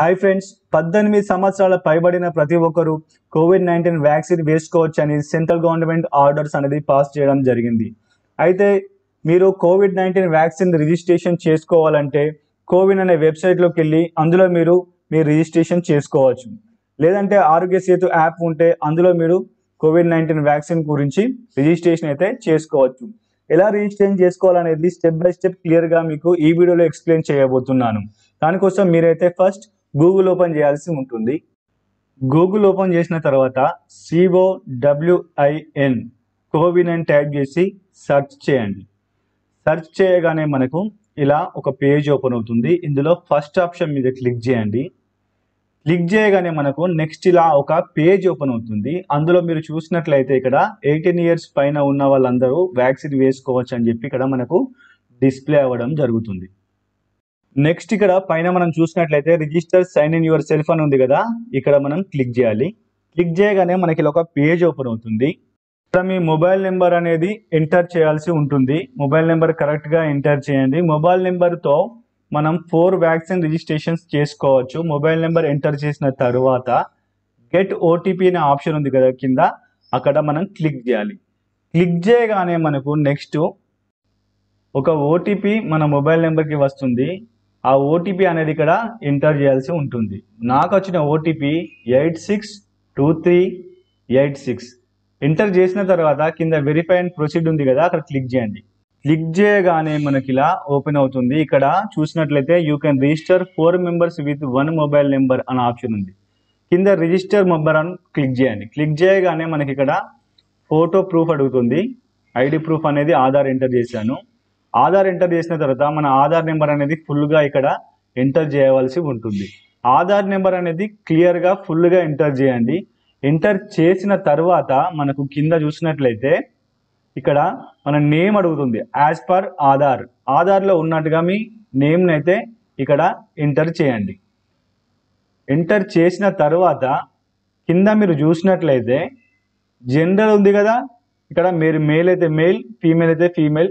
hi friends పద్దెనిమిది సంవత్సరాల పైబడిన ప్రతి ఒక్కరూ కోవిడ్ నైన్టీన్ వ్యాక్సిన్ వేసుకోవచ్చు అని సెంట్రల్ గవర్నమెంట్ ఆర్డర్స్ అనేది పాస్ చేయడం జరిగింది అయితే మీరు కోవిడ్ నైన్టీన్ వ్యాక్సిన్ రిజిస్ట్రేషన్ చేసుకోవాలంటే కోవిన్ అనే వెబ్సైట్లోకి వెళ్ళి అందులో మీరు మీరు రిజిస్ట్రేషన్ చేసుకోవచ్చు లేదంటే ఆరోగ్య సేతు యాప్ ఉంటే అందులో మీరు కోవిడ్ నైన్టీన్ వ్యాక్సిన్ గురించి రిజిస్ట్రేషన్ అయితే చేసుకోవచ్చు ఎలా రిజిస్ట్రేషన్ చేసుకోవాలనేది స్టెప్ బై స్టెప్ క్లియర్గా మీకు ఈ వీడియోలో ఎక్స్ప్లెయిన్ చేయబోతున్నాను దానికోసం మీరైతే ఫస్ట్ గూగుల్ ఓపెన్ చేయాల్సి ఉంటుంది గూగుల్ ఓపెన్ చేసిన తర్వాత సిఓ డబ్ల్యూఐఎన్ కోవిన్ అని టైప్ చేసి సెర్చ్ చేయండి సెర్చ్ చేయగానే మనకు ఇలా ఒక పేజ్ ఓపెన్ అవుతుంది ఇందులో ఫస్ట్ ఆప్షన్ మీద క్లిక్ చేయండి క్లిక్ చేయగానే మనకు నెక్స్ట్ ఇలా ఒక పేజ్ ఓపెన్ అవుతుంది అందులో మీరు చూసినట్లయితే ఇక్కడ ఎయిటీన్ ఇయర్స్ పైన ఉన్న వాళ్ళందరూ వ్యాక్సిన్ వేసుకోవచ్చు అని చెప్పి ఇక్కడ మనకు డిస్ప్లే అవ్వడం జరుగుతుంది నెక్స్ట్ ఇక్కడ పైన మనం చూసినట్లయితే register sign in yourself అని ఉంది కదా ఇక్కడ మనం క్లిక్ చేయాలి క్లిక్ చేయగానే మనకి ఇలా ఒక పేజ్ ఓపెన్ అవుతుంది ఇక్కడ మీ మొబైల్ నెంబర్ అనేది ఎంటర్ చేయాల్సి ఉంటుంది మొబైల్ నెంబర్ కరెక్ట్గా ఎంటర్ చేయండి మొబైల్ నెంబర్తో మనం ఫోర్ వ్యాక్సిన్ రిజిస్ట్రేషన్స్ చేసుకోవచ్చు మొబైల్ నెంబర్ ఎంటర్ చేసిన తర్వాత గెట్ ఓటీపీ అనే ఆప్షన్ ఉంది కదా కింద అక్కడ మనం క్లిక్ చేయాలి క్లిక్ చేయగానే మనకు నెక్స్ట్ ఒక ఓటీపీ మన మొబైల్ నెంబర్కి వస్తుంది ఆ ఓటీపీ అనేది ఇక్కడ ఎంటర్ చేయాల్సి ఉంటుంది నాకు వచ్చిన OTP eight six two three eight six enter చేసిన తర్వాత కింద వెరిఫై అండ్ ప్రొసీడ్ ఉంది కదా అక్కడ క్లిక్ చేయండి క్లిక్ చేయగానే మనకి ఇలా ఓపెన్ అవుతుంది ఇక్కడ చూసినట్లయితే you can register four members with one mobile number అనే ఆప్షన్ ఉంది కింద రిజిస్టర్ మొబైల్ అని క్లిక్ చేయండి క్లిక్ చేయగానే మనకి ఇక్కడ ఫోటో ప్రూఫ్ అడుగుతుంది ఐడి ప్రూఫ్ అనేది ఆధార్ ఎంటర్ చేశాను ఆధార్ ఎంటర్ చేసిన తర్వాత మన ఆధార్ నెంబర్ అనేది ఫుల్గా ఇక్కడ ఎంటర్ చేయవలసి ఉంటుంది ఆధార్ నెంబర్ అనేది క్లియర్గా ఫుల్గా ఎంటర్ చేయండి ఎంటర్ చేసిన తర్వాత మనకు కింద చూసినట్లయితే ఇక్కడ మన నేమ్ అడుగుతుంది యాజ్ పర్ ఆధార్ ఆధార్లో ఉన్నట్టుగా మీ నేమ్ని అయితే ఇక్కడ ఎంటర్ చేయండి ఎంటర్ చేసిన తర్వాత కింద మీరు చూసినట్లయితే జెండర్ ఉంది కదా ఇక్కడ మీరు మేల్ అయితే మేల్ ఫీమేల్ అయితే ఫీమేల్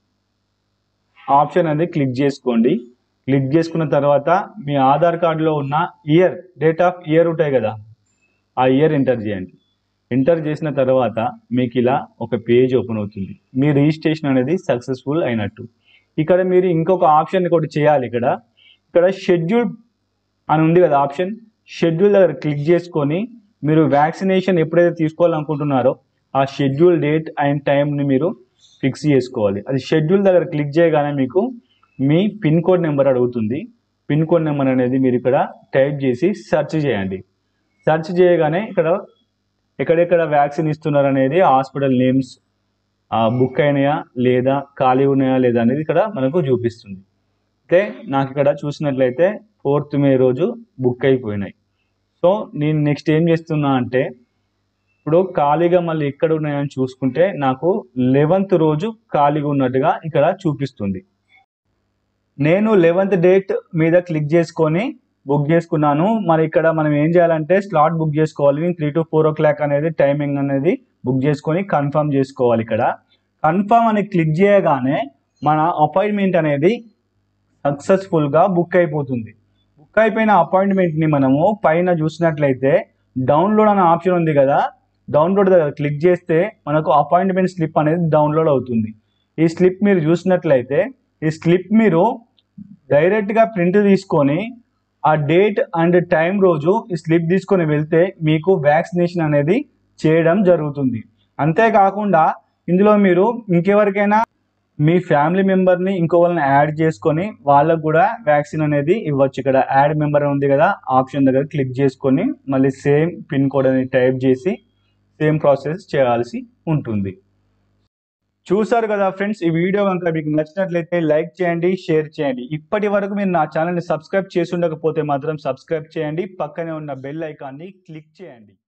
ఆప్షన్ అనేది క్లిక్ చేసుకోండి క్లిక్ చేసుకున్న తర్వాత మీ ఆధార్ కార్డులో ఉన్న ఇయర్ డేట్ ఆఫ్ ఇయర్ ఉంటాయి కదా ఆ ఇయర్ ఎంటర్ చేయండి ఎంటర్ చేసిన తర్వాత మీకు ఇలా ఒక పేజ్ ఓపెన్ అవుతుంది మీ రిజిస్ట్రేషన్ అనేది సక్సెస్ఫుల్ అయినట్టు ఇక్కడ మీరు ఇంకొక ఆప్షన్ కూడా చేయాలి ఇక్కడ ఇక్కడ షెడ్యూల్ అని ఉంది కదా ఆప్షన్ షెడ్యూల్ దగ్గర క్లిక్ చేసుకొని మీరు వ్యాక్సినేషన్ ఎప్పుడైతే తీసుకోవాలనుకుంటున్నారో ఆ షెడ్యూల్ డేట్ అండ్ టైంని మీరు ఫిక్స్ చేసుకోవాలి అది షెడ్యూల్ దగ్గర క్లిక్ చేయగానే మీకు మీ పిన్ కోడ్ నెంబర్ అడుగుతుంది పిన్ కోడ్ నెంబర్ అనేది మీరు ఇక్కడ టైప్ చేసి సెర్చ్ చేయండి సెర్చ్ చేయగానే ఇక్కడ ఎక్కడెక్కడ వ్యాక్సిన్ ఇస్తున్నారు అనేది హాస్పిటల్ నేమ్స్ బుక్ అయినాయా లేదా ఖాళీ ఉన్నాయా లేదా అనేది ఇక్కడ మనకు చూపిస్తుంది అయితే నాకు ఇక్కడ చూసినట్లయితే ఫోర్త్ మే రోజు బుక్ అయిపోయినాయి సో నేను నెక్స్ట్ ఏం చేస్తున్నా అంటే ఇప్పుడు ఖాళీగా మళ్ళీ ఎక్కడ ఉన్నాయని చూసుకుంటే నాకు లెవెంత్ రోజు ఖాళీగా ఉన్నట్టుగా ఇక్కడ చూపిస్తుంది నేను లెవెంత్ డేట్ మీద క్లిక్ చేసుకొని బుక్ చేసుకున్నాను మరి ఇక్కడ మనం ఏం చేయాలంటే స్లాట్ బుక్ చేసుకోవాలి three to four o'clock అనేది టైమింగ్ అనేది బుక్ చేసుకొని కన్ఫర్మ్ చేసుకోవాలి ఇక్కడ కన్ఫర్మ్ అని క్లిక్ చేయగానే మన అపాయింట్మెంట్ అనేది సక్సెస్ఫుల్గా బుక్ అయిపోతుంది బుక్ అయిపోయిన అపాయింట్మెంట్ని మనము పైన చూసినట్లయితే డౌన్లోడ్ అనే ఆప్షన్ ఉంది కదా డౌన్లోడ్ దగ్గర క్లిక్ చేస్తే మనకు అపాయింట్మెంట్ స్లిప్ అనేది డౌన్లోడ్ అవుతుంది ఈ స్లిప్ మీరు చూసినట్లయితే ఈ స్లిప్ మీరు డైరెక్ట్గా ప్రింట్ తీసుకొని ఆ డేట్ అండ్ టైం రోజు ఈ స్లిప్ తీసుకొని వెళ్తే మీకు వ్యాక్సినేషన్ అనేది చేయడం జరుగుతుంది అంతేకాకుండా ఇందులో మీరు ఇంకెవరికైనా మీ ఫ్యామిలీ మెంబర్ని ఇంకో వాళ్ళని యాడ్ చేసుకొని వాళ్ళకు కూడా వ్యాక్సిన్ అనేది ఇవ్వచ్చు ఇక్కడ యాడ్ మెంబర్ ఉంది కదా ఆప్షన్ దగ్గర క్లిక్ చేసుకొని మళ్ళీ సేమ్ పిన్ కోడ్ అనేది టైప్ చేసి సేమ్ ప్రాసెస్ చేయాల్సి ఉంటుంది చూసారు కదా ఫ్రెండ్స్ ఈ వీడియో కనుక మీకు నచ్చినట్లయితే లైక్ చేయండి షేర్ చేయండి ఇప్పటి వరకు మీరు నా ఛానల్ని సబ్స్క్రైబ్ చేసి ఉండకపోతే మాత్రం సబ్స్క్రైబ్ చేయండి పక్కనే ఉన్న బెల్ ఐకాన్ని క్లిక్ చేయండి